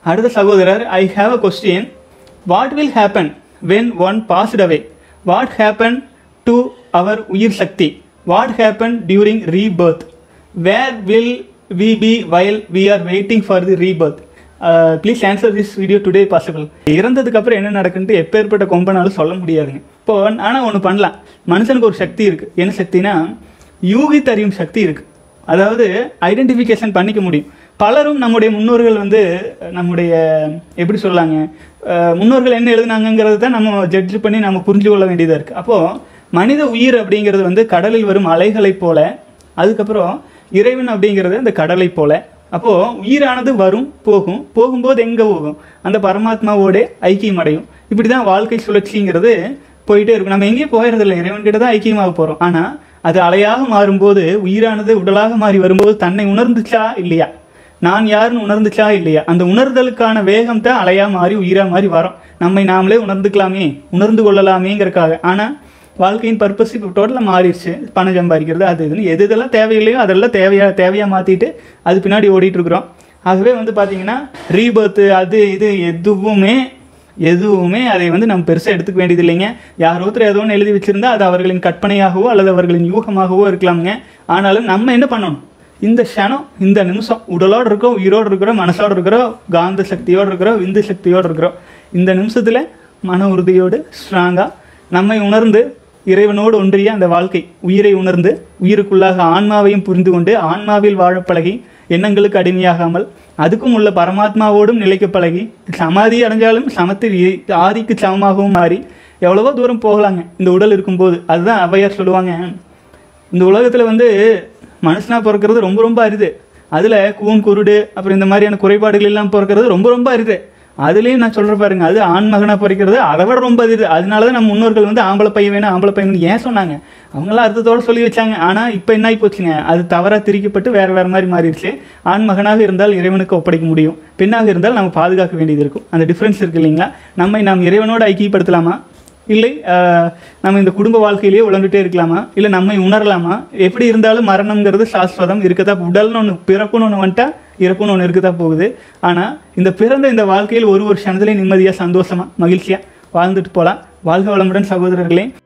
அடுத்த சகோதரர் I have a question what will happen when one passed away what happen to our உயிர் சக்தி what happen during rebirth where will we be while we are waiting for the rebirth please answer this video today possible இறந்ததுக்கு அப்புறம் என்ன நடக்குன்ட்டு எப்பேற்பட்ட கொம்பனாலும் சொல்ல முடியாதுங்க இப்போ ஆனால் ஒன்று பண்ணலாம் மனுஷனுக்கு ஒரு சக்தி இருக்குது என்ன சக்தினா யூகித்தறியும் சக்தி இருக்குது அதாவது ஐடென்டிஃபிகேஷன் பண்ணிக்க முடியும் பலரும் நம்முடைய முன்னோர்கள் வந்து நம்முடைய எப்படி சொல்லாங்க அஹ், முன்னோர்கள் என்ன எழுதுனாங்கங்கிறத தான் நம்ம ஜட்ஜ் பண்ணி நம்ம புரிஞ்சு கொள்ள வேண்டியதாக இருக்குது அப்போது மனித உயிர் அப்படிங்கிறது வந்து கடலில் வரும் அலைகளைப் போல அதுக்கப்புறம் இறைவன் அப்படிங்கிறது அந்த கடலை போல அப்போது உயிரானது வரும் போகும் போகும்போது எங்கே போகும் அந்த பரமாத்மாவோட ஐக்கியம் அடையும் இப்படி தான் வாழ்க்கை சுழற்சிங்கிறது போயிட்டே இருக்கும் நம்ம எங்கேயும் போயிடுறதில்லை இறைவன்கிட்ட தான் ஐக்கியமாக போகிறோம் ஆனால் அது அலையாக மாறும்போது உயிரானது உடலாக மாறி வரும்போது தன்னை உணர்ந்துச்சா இல்லையா நான் யாருன்னு உணர்ந்துச்சா இல்லையா அந்த உணர்தலுக்கான வேகம் தான் அலையா மாறி உயிரா மாறி வரோம் நம்மை நாமளே உணர்ந்துக்கலாமே உணர்ந்து கொள்ளலாமேங்கிறக்காக ஆனால் வாழ்க்கையின் பர்பஸ் இப்போ டோட்டலாக மாறிடுச்சு பணம் சம்பாதிக்கிறது அது இதுன்னு எது இதெல்லாம் தேவையில்லையோ அதெல்லாம் தேவையா தேவையாக மாற்றிட்டு அது பின்னாடி ஓடிட்டு இருக்கிறோம் ஆகவே வந்து பார்த்தீங்கன்னா ரீபர்த்து அது இது எதுவுமே எதுவுமே அதை வந்து நம்ம பெருசாக எடுத்துக்க வேண்டியது இல்லைங்க யார் ஒருத்தர் ஏதோ ஒன்று எழுதி வச்சிருந்தா அது அவர்களின் கற்பனையாகவோ அல்லது அவர்களின் யூகமாகவோ இருக்கலாமுங்க ஆனாலும் நம்ம என்ன பண்ணணும் இந்த க்ஷணம் இந்த நிமிஷம் உடலோடு இருக்கிறோம் உயிரோடு இருக்கிறோம் மனசோடு இருக்கிறோம் காந்த சக்தியோடு இருக்கிறோம் விந்து சக்தியோடு இருக்கிறோம் இந்த நிமிஷத்தில் மன உறுதியோடு ஸ்ட்ராங்காக நம்மை உணர்ந்து இறைவனோடு ஒன்றிய அந்த வாழ்க்கை உயிரை உணர்ந்து உயிருக்குள்ளாக ஆன்மாவையும் புரிந்து கொண்டு ஆன்மாவில் வாழப் பழகி எண்ணங்களுக்கு அடிமையாகாமல் அதுக்கும் உள்ள பரமாத்மாவோடும் நிலைக்க பழகி சமாதி அடைஞ்சாலும் சமத்தில் இ- ஆதிக்கு சமமாகவும் மாறி எவ்வளவோ தூரம் போகலாங்க இந்த உடல் இருக்கும்போது அதுதான் ஔவையார் சொல்லுவாங்க இந்த உலகத்தில் வந்து மனுஷனா பிறக்கிறது ரொம்ப ரொம்ப அரிது அதில் கூன் குருடு அப்புறம் இந்த மாதிரியான குறைபாடுகள் எல்லாம் பிறக்கிறது ரொம்ப ரொம்ப அரிது அதுலேயும் நான் சொல்கிற பாருங்க அது ஆண் மகனாக பிறக்கிறது அதை விட ரொம்ப அரிது அதனால தான் நம்ம முன்னோர்கள் வந்து ஆம்பளை பையன் வேணும் ஆம்பளை பையன் வேணும் ஏன் சொன்னாங்க அவங்களாம் அர்த்தத்தோடு சொல்லி வச்சாங்க ஆனால் இப்போ என்ன ஆகி போச்சுங்க அது தவறாக திரிக்கப்பட்டு வேறு வேறு மாதிரி மாறிடுச்சு ஆண் மகனாக இருந்தால் இறைவனுக்கு ஒப்படைக்க முடியும் பெண்ணாக இருந்தால் நம்ம பாதுகாக்க வேண்டியது இருக்கும் அந்த டிஃப்ரென்ஸ் இருக்கு இல்லைங்களா நம்மை நாம் இறைவனோடு ஐக்கியப்படுத்தலாமா இல்லை ஆஹ், நம்ம இந்த குடும்ப வாழ்க்கையிலேயே உழந்துட்டே இருக்கலாமா இல்லை நம்மை உணரலாமா எப்படி இருந்தாலும் மரணம்ங்கிறது சாஸ்வதம் இருக்கதான் உடல்னு ஒன்று பிறப்புன்னு ஒன்று வந்துட்டா இறப்புன்னு ஒன்று இருக்கதான் போகுது ஆனால் இந்த பிறந்த இந்த வாழ்க்கையில் ஒரு ஒரு க்ஷணத்துலேயும் நிம்மதியாக சந்தோஷமாக மகிழ்ச்சியாக வாழ்ந்துட்டு போகலாம் வாழ்க வளமுடன் சகோதரர்களே